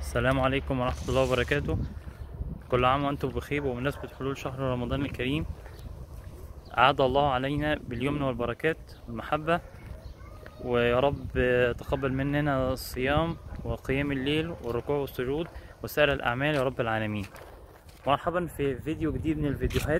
السلام عليكم ورحمة الله وبركاته كل عام وأنتم بخير وبمناسبة حلول شهر رمضان الكريم أعاد الله علينا باليمن والبركات والمحبة ويا رب تقبل مننا الصيام وقيام الليل والركوع والسجود وسائر الأعمال يا رب العالمين مرحبا في فيديو جديد من الفيديوهات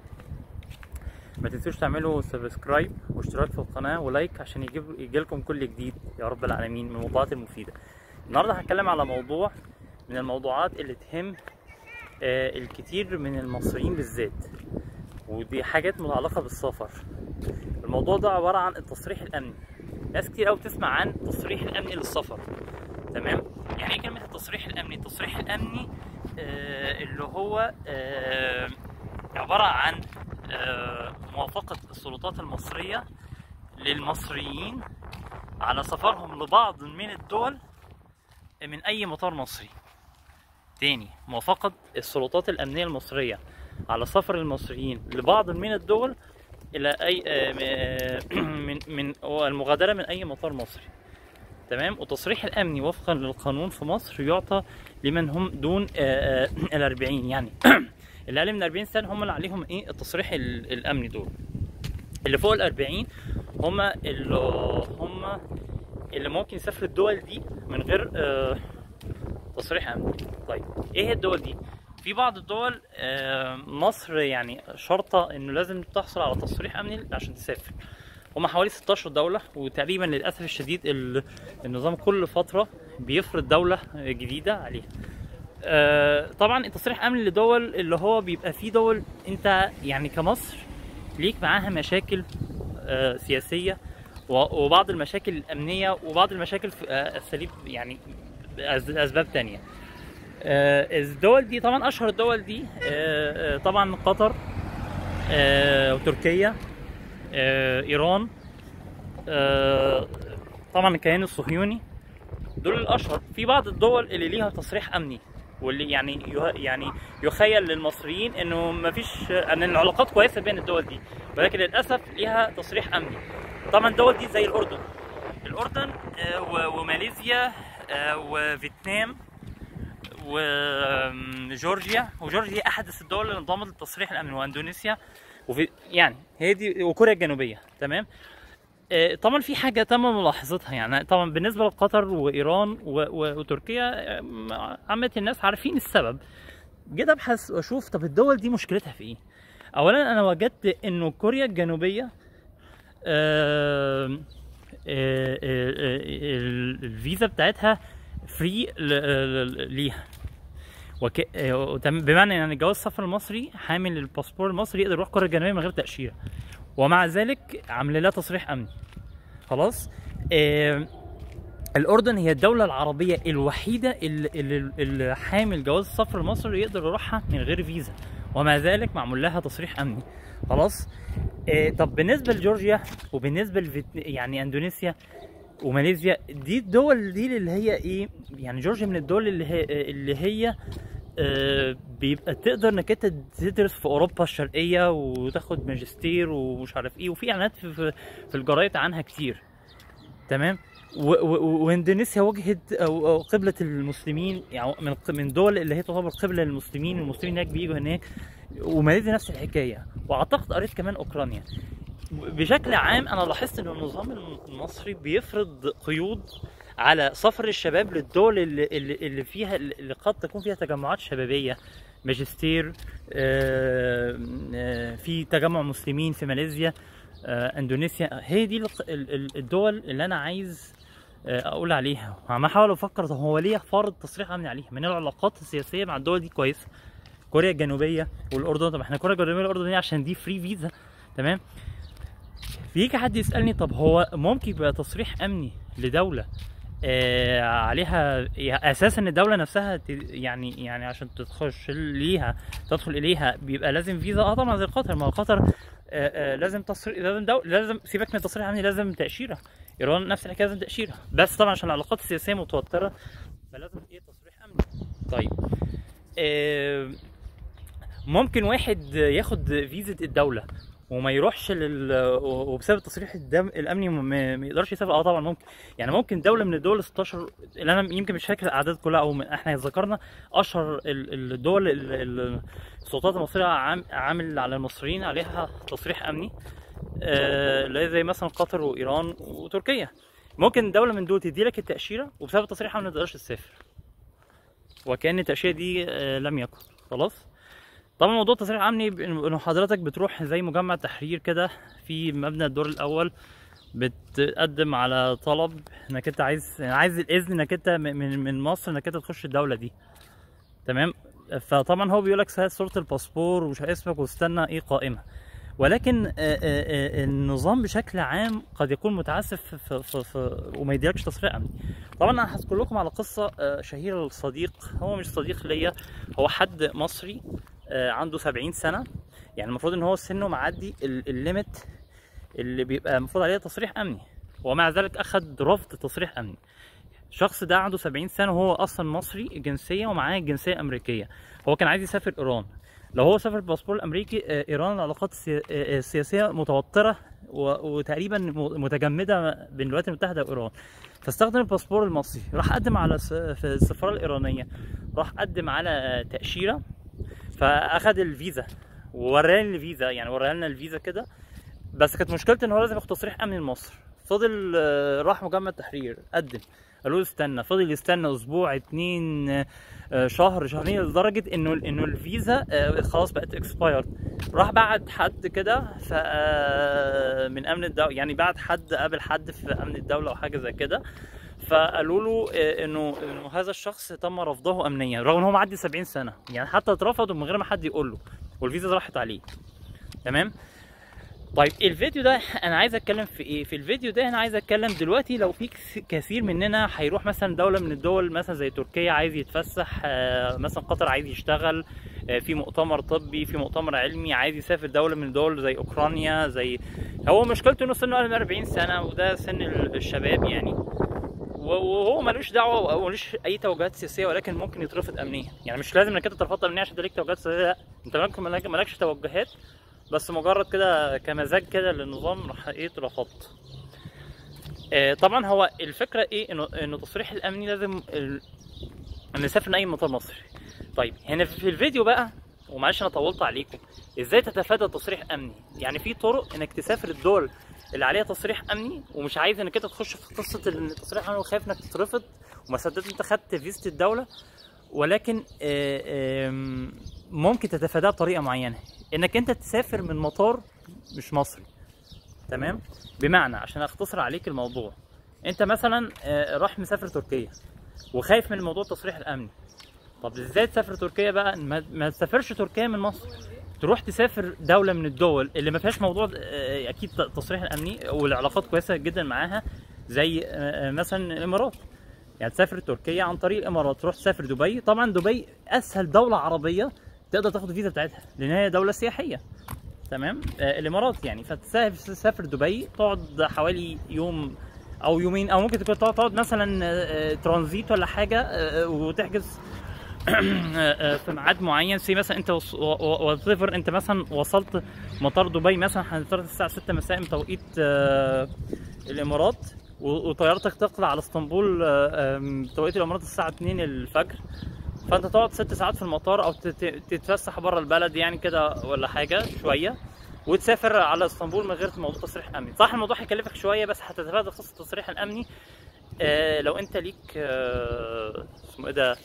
ما تنسوش تعملوا سبسكرايب واشتراك في القناة ولايك عشان يجيب يجيلكم كل جديد يا رب العالمين من الموضوعات المفيدة النهاردة هتكلم على موضوع من الموضوعات اللي تهم آه، الكتير من المصريين بالذات ودي حاجات متعلقة بالسفر الموضوع ده عبارة عن التصريح الأمني ناس كتير أوي بتسمع عن التصريح الأمني للسفر تمام يعني ايه كلمة التصريح الأمني التصريح الأمني آه اللي هو آه عبارة عن آه موافقة السلطات المصرية للمصريين على سفرهم لبعض من الدول من أي مطار مصري تاني موافقة السلطات الأمنية المصرية على سفر المصريين لبعض من الدول إلى أي آه، آه، من من المغادرة من أي مطار مصري تمام والتصريح الأمني وفقا للقانون في مصر يعطى لمن هم دون آه، آه، الأربعين يعني اللي أقل من 40 سنة هم اللي عليهم إيه التصريح ال- الأمني دول اللي فوق الأربعين هم اللي هم اللي ممكن يسافروا الدول دي من غير آه، تصريح امني طيب ايه هي الدول دي في بعض الدول آه، مصر يعني شرطة انه لازم تحصل على تصريح امني عشان تسافر هما حوالي 16 دولة وتقريبا للأسف الشديد ال- النظام كل فترة بيفرض دولة جديدة عليها آه، طبعا التصريح امني لدول اللي هو بيبقى فيه دول انت يعني كمصر ليك معاها مشاكل آه، سياسية و- وبعض المشاكل الأمنية وبعض المشاكل في آه، أساليب يعني أز- أسباب تانية آه، الدول دي طبعا أشهر الدول دي آه، آه، طبعا قطر آه، وتركيا آه، إيران آه، طبعا الكيان الصهيوني دول الأشهر في بعض الدول اللي ليها تصريح أمني واللي يعني يه- يعني يخيل للمصريين انه ما فيش ان العلاقات كويسه بين الدول دي ولكن للاسف ليها تصريح امني طبعا الدول دي زي الاردن الاردن آه، و- وماليزيا آه، وفيتنام وجورجيا وجورجيا احدث الدول اللي انضمت للتصريح الامني واندونيسيا وفي يعني هي دي وكوريا الجنوبيه تمام آه، طبعا في حاجه تم ملاحظتها يعني طبعا بالنسبه لقطر وايران و- و- وتركيا آه، عامه الناس عارفين السبب جيت ابحث واشوف طب الدول دي مشكلتها في ايه اولا انا وجدت انه كوريا الجنوبيه آه، آه، آه، آه، الفيزا بتاعتها فري ليها وك... آه، وتم- بمعنى يعني جواز السفر المصري حامل الباسبور المصري يقدر يروح كوريا الجنوبيه من غير تاشيره ومع ذلك عامل لها تصريح امني خلاص آه، الاردن هي الدوله العربيه الوحيده اللي, اللي, اللي حامل جواز السفر المصري يقدر يروحها من غير فيزا ومع ذلك معمول لها تصريح امني خلاص آه، طب بالنسبه لجورجيا وبالنسبه لفيت... يعني اندونيسيا وماليزيا دي الدول دي اللي هي ايه يعني جورجيا من الدول اللي هي اللي هي آه، بيبقى تقدر انك انت تدرس في اوروبا الشرقيه وتاخد ماجستير ومش عارف ايه وفي اعلانات في, في, في الجرايد عنها كتير تمام و- و- واندونيسيا وجهت أو أو قبلة المسلمين يعني من ق- من دول اللي هي تعتبر قبلة للمسلمين والمسلمين هناك بيجوا هناك وماليزيا نفس الحكاية واعتقد قريت كمان اوكرانيا بشكل عام انا لاحظت ان النظام المصري بيفرض قيود على سفر الشباب للدول اللي, اللي, اللي فيها اللي قد تكون فيها تجمعات شبابيه ماجستير آه، آه، في تجمع مسلمين في ماليزيا آه، اندونيسيا هي دي الق- ال- ال- الدول اللي انا عايز آه، اقول عليها عم احاول افكر طب هو ليه فرض تصريح امني عليها من العلاقات السياسيه مع الدول دي كويسه كوريا الجنوبيه والاردن طب احنا كوريا الجنوبيه والاردن دي عشان دي فري فيزا تمام فيجي حد يسالني طب هو ممكن يبقى تصريح امني لدوله آه عليها يعني اساسا الدوله نفسها ت- يعني يعني عشان تخش ليها تدخل اليها بيبقى لازم فيزا اه طبعا زي قطر ما هو قطر آه آه لازم تصريح لازم دولة لازم سيبك من التصريح الامني لازم تاشيره ايران نفس الحكايه لازم تاشيره بس طبعا عشان العلاقات السياسيه متوتره فلازم ايه تصريح امني طيب آه ممكن واحد ياخد فيزا الدوله وما يروحش لل وبسبب التصريح الدم الامني ما ما يقدرش يسافر اه طبعا ممكن يعني ممكن دوله من الدول ال 16 اللي انا يمكن مش فاكر الاعداد كلها او من- احنا ذكرنا اشهر ال- الدول ال- ال- السلطات المصريه عام- عامل على المصريين عليها تصريح امني آه، اللي هي زي مثلا قطر وايران وتركيا ممكن دوله من دول تدي لك التاشيره وبسبب التصريح ما تقدرش تسافر وكان التاشيره دي آه، لم يكن خلاص طبعا موضوع التصريح الامني ب- انه حضرتك بتروح زي مجمع تحرير كده في مبنى الدور الاول بتقدم على طلب انك انت عايز عايز الاذن انك انت م- من من مصر انك انت تخش الدوله دي تمام فطبعا هو بيقول لك صورة الباسبور ومش اسمك واستنى ايه قائمه ولكن آه، آه، آه، النظام بشكل عام قد يكون متعسف في في في وما يديلكش تصريح امني طبعا انا هذكر لكم على قصه آه، شهيره للصديق هو مش صديق ليا هو حد مصري آه، عنده 70 سنه يعني المفروض ان هو سنه معدي ال- الليمت اللي بيبقى المفروض عليه تصريح امني ومع ذلك اخذ رفض تصريح امني الشخص ده عنده 70 سنه وهو اصلا مصري الجنسيه ومعاه الجنسيه الامريكيه هو كان عايز يسافر ايران لو هو سافر بالباسبور الامريكي آه، ايران العلاقات السيا- آه، السياسيه متوتره و- وتقريبا م- متجمده بين الولايات المتحده وايران فاستخدم الباسبور المصري راح قدم على س- في السفاره الايرانيه راح قدم على آه، تاشيره فاخد الفيزا ووراني الفيزا يعني ورانا الفيزا كده بس كانت مشكلته ان هو لازم ياخد تصريح امني لمصر فضل آه، راح مجمع التحرير قدم قالوا له استنى فضل يستنى اسبوع اتنين آه، شهر شهرين لدرجه انه انه الفيزا آه، خلاص بقت اكسبايرد راح بعت حد كده ف آه، من امن الدوله يعني بعت حد قابل حد في امن الدوله او حاجه زي كده فقالوا له آه، انه انه هذا الشخص تم رفضه امنيا رغم ان هو معدي 70 سنه يعني حتى اترفض من غير ما حد يقول له والفيزا راحت عليه تمام طيب الفيديو ده انا عايز اتكلم في ايه في الفيديو ده انا عايز اتكلم دلوقتي لو في كس- كثير مننا هيروح مثلا دوله من الدول مثلا زي تركيا عايز يتفسح آه، مثلا قطر عايز يشتغل آه، في مؤتمر طبي في مؤتمر علمي عايز يسافر دوله من الدول زي اوكرانيا زي هو مشكلته انه سنه اقل من 40 سنه وده سن ال- الشباب يعني و- وهو ملوش دعوه او ملوش اي توجهات سياسيه ولكن ممكن يترفض امنيا يعني مش لازم انك انت ترفض امنيا عشان ده ليك توجهات سياسيه لا انت مالك- مالك- مالكش توجهات بس مجرد كده كمزاج كده للنظام راح ايه اترفضت آه، طبعا هو الفكره ايه انه انه تصريح الامني لازم ال... ان نسافر من اي مطار مصري طيب هنا في الفيديو بقى ومعلش انا طولت عليكم ازاي تتفادى تصريح امني يعني في طرق انك تسافر الدول اللي عليها تصريح امني ومش عايز انك انت تخش في قصه ان التصريح امني وخايف انك تترفض وما صدقت انت خدت فيزة الدوله ولكن آه، آم، ممكن تتفاداها بطريقه معينه انك انت تسافر من مطار مش مصري تمام بمعنى عشان اختصر عليك الموضوع انت مثلا آه، راح مسافر تركيا وخايف من موضوع التصريح الامني طب ازاي تسافر تركيا بقى ما, ما تسافرش تركيا من مصر تروح تسافر دولة من الدول اللي ما فيهاش موضوع آه، اكيد تصريح الامني والعلاقات كويسة جدا معاها زي آه، آه، مثلا الامارات يعني تسافر تركيا عن طريق الامارات تروح تسافر دبي طبعا دبي اسهل دولة عربية تقدر تاخد الفيزا بتاعتها لان هي دولة سياحية تمام آه، الامارات يعني فتسافر دبي تقعد حوالي يوم او يومين او ممكن تكون تقعد تقعد مثلا آه، آه، ترانزيت ولا حاجه آه، وتحجز في ميعاد معين سي مثلا انت وظيفر انت مثلا وصلت مطار دبي مثلا هنفترض الساعه 6 مساء بتوقيت آه، الامارات و- وطيارتك تقلع على اسطنبول آه، آم، بتوقيت الامارات الساعه 2 الفجر فانت تقعد ست ساعات في المطار او تت- تتفسح بره البلد يعني كده ولا حاجه شويه وتسافر على اسطنبول من غير موضوع تصريح امني صح الموضوع هيكلفك شويه بس هتتفادى قصه التصريح الامني آه لو انت ليك آه اسمه ايه ده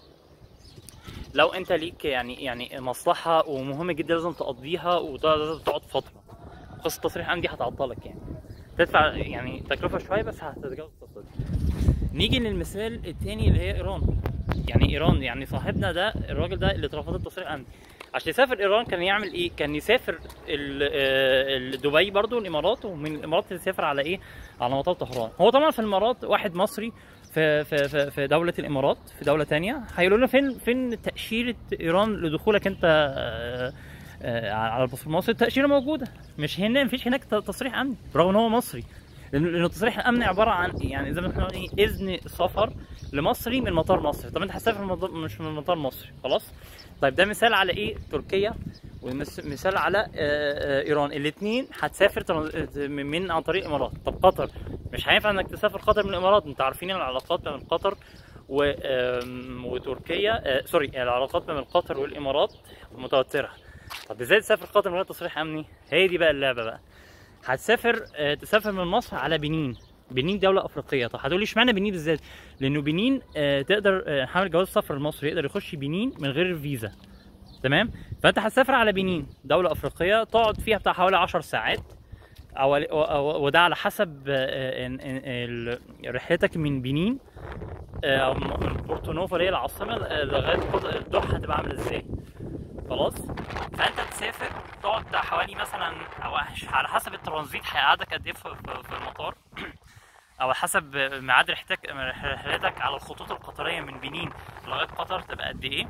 لو انت ليك يعني يعني مصلحه ومهمه جدا لازم تقضيها ولازم تقعد فتره قصه التصريح الامني دي هتعطلك يعني تدفع يعني تكلفه شويه بس هتتجاوز القصه دي نيجي للمثال التاني اللي هي ايران يعني ايران يعني صاحبنا ده الراجل ده اللي اترفض التصريح الامني عشان يسافر ايران كان يعمل ايه كان يسافر ال- آه، ال- دبي برضو الامارات ومن الامارات يسافر على ايه على مطار طهران هو طبعا في الامارات واحد مصري في في في, في دوله الامارات في دوله تانية هيقولوا له فين فين تاشيره ايران لدخولك انت آه، آه، على الباسبور المصري التاشيره موجوده مش هنا مفيش هناك ت- تصريح امني برغم ان هو مصري لان لأن التصريح الامني عباره عن يعني زي ما احنا قلنا ايه اذن سفر لمصري من مطار مصري طب انت هتسافر من مطار- مش من مطار مصري خلاص طيب ده مثال على ايه تركيا ومثال على آه، آه، ايران الاثنين هتسافر ترانز- من عن طريق الامارات طب قطر مش هينفع انك تسافر قطر من الامارات انت عارفين العلاقات بين قطر و آم، وتركيا آه، سوري العلاقات بين قطر والامارات متوتره طب ازاي تسافر قطر من غير تصريح امني هي دي بقى اللعبه بقى هتسافر آه، تسافر من مصر على بنين بنين دولة أفريقية، طب هتقولي اشمعنى بنين بالذات؟ لأنه بنين آه، تقدر آه، حامل جواز سفر المصري يقدر يخش بنين من غير الفيزا. تمام؟ فأنت هتسافر على بنين دولة أفريقية تقعد فيها بتاع حوالي 10 ساعات أو أو- وده على حسب آه، إن- إن- ال- رحلتك من بنين آه، أو من بورتو نوفو اللي هي العاصمة آه، لغاية قط- الدوحة هتبقى عاملة إزاي؟ خلاص فانت تسافر تقعد بتاع حوالي مثلا او على حسب الترانزيت هيقعدك قد ايه في في- في المطار او على حسب ميعاد رحلتك رحلتك على الخطوط القطريه من بنين لغايه قطر تبقى قد ايه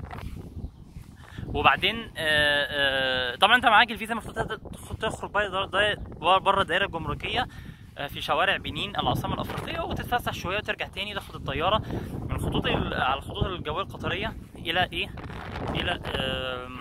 وبعدين آه، آه، طبعا انت معاك الفيزا المفروض تدخل- تخرج بره بره الدائره الجمركيه آه، في شوارع بنين العاصمه الافريقيه وتتفسح شويه وترجع تاني تاخد الطياره من خطوط ال- على الخطوط الجويه القطريه الى ايه؟ الى آم،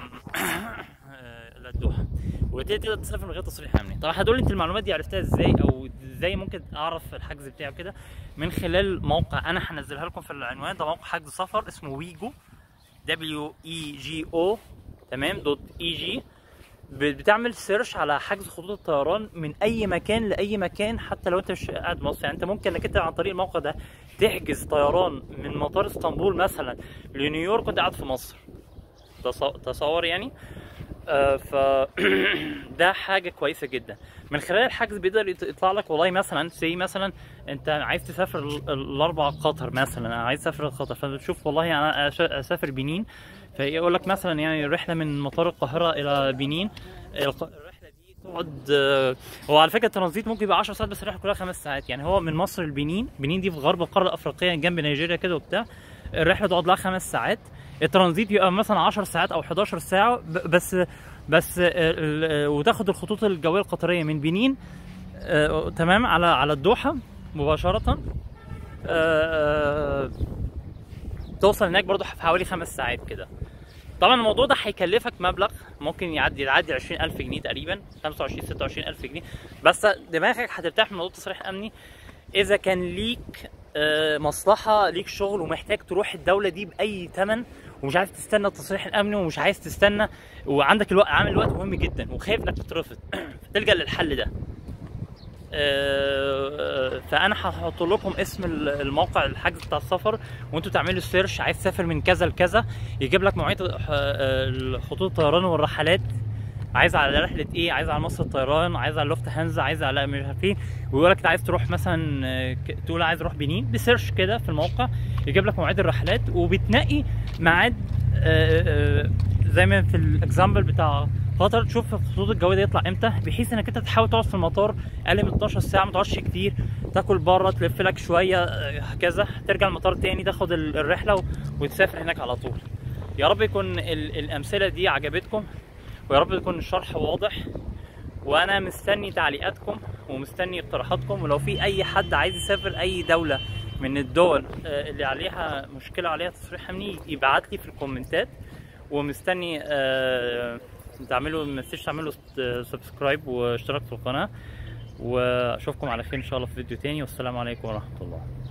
آه، الى الدوحه وتبتدي تقدر تسافر من غير تصريح امني طبعا هتقول لي انت المعلومات دي عرفتها ازاي او ازاي ممكن اعرف الحجز بتاعه كده من خلال موقع انا هنزلها لكم في العنوان ده موقع حجز سفر اسمه ويجو دبليو اي جي او تمام دوت اي جي بتعمل سيرش على حجز خطوط الطيران من اي مكان لاي مكان حتى لو انت مش قاعد في مصر يعني انت ممكن انك انت عن طريق الموقع ده تحجز طيران من مطار اسطنبول مثلا لنيويورك وانت قاعد في مصر تص- تصور يعني آه، ف ده حاجه كويسه جدا من خلال الحجز بيقدر يط- يطلع لك والله مثلا سي مثلا انت عايز تسافر ال- الاربع قطر مثلا انا عايز اسافر قطر فبتشوف والله انا أش- اسافر بنين فيقول لك مثلا يعني الرحله من مطار القاهره الى بنين الق- الرحله دي تقعد آه، هو على فكره الترانزيت ممكن يبقى 10 ساعات بس الرحله كلها خمس ساعات يعني هو من مصر لبنين بنين دي في غرب القاره الافريقيه جنب نيجيريا كده وبتاع الرحله تقعد لها خمس ساعات الترانزيت يبقى مثلا 10 ساعات او 11 ساعه ب- بس بس آه، ال- آه، وتاخد الخطوط الجويه القطريه من بنين آه، تمام على على الدوحه مباشره آه، توصل هناك برضو في حوالي خمس ساعات كده طبعا الموضوع ده هيكلفك مبلغ ممكن يعدي يعدي 20000 جنيه تقريبا 25 26000 جنيه بس دماغك هترتاح من موضوع تصريح امني اذا كان ليك آه، مصلحه ليك شغل ومحتاج تروح الدوله دي باي ثمن ومش عايز تستنى التصريح الامني ومش عايز تستنى وعندك الوقت عامل الوقت مهم جدا وخايف انك تترفض فتلجا للحل ده آه، فانا هحط لكم اسم الموقع الحجز بتاع السفر وانتوا تعملوا سيرش عايز تسافر من كذا لكذا يجيب لك مواعيد آه، خطوط الطيران والرحلات عايز على رحله ايه عايز على مصر الطيران عايز على لوفت هانزا عايز على مش عارف ايه ويقول لك انت عايز تروح مثلا آه، ك- تقول عايز اروح بنين بسيرش كده في الموقع يجيب لك مواعيد الرحلات وبتنقي ميعاد آه، آه، زي ما في الاكزامبل بتاع قطر تشوف الخطوط الجويه دي يطلع امتى بحيث انك انت تحاول تقعد في المطار اقل من 12 ساعه ما تقعدش كتير تاكل بره تلف لك شويه آه، هكذا ترجع المطار تاني تاخد ال- الرحله و- وتسافر هناك على طول يا رب يكون ال- الامثله دي عجبتكم ويا رب يكون الشرح واضح وانا مستني تعليقاتكم ومستني اقتراحاتكم ولو في اي حد عايز يسافر اي دوله من الدول آه، اللي عليها مشكله عليها تصريح امني يبعت لي في الكومنتات ومستني آه، تعملوا ما تنسوش تعملوا سبسكرايب واشتراك في القناه واشوفكم على خير ان شاء الله في فيديو تاني والسلام عليكم ورحمه الله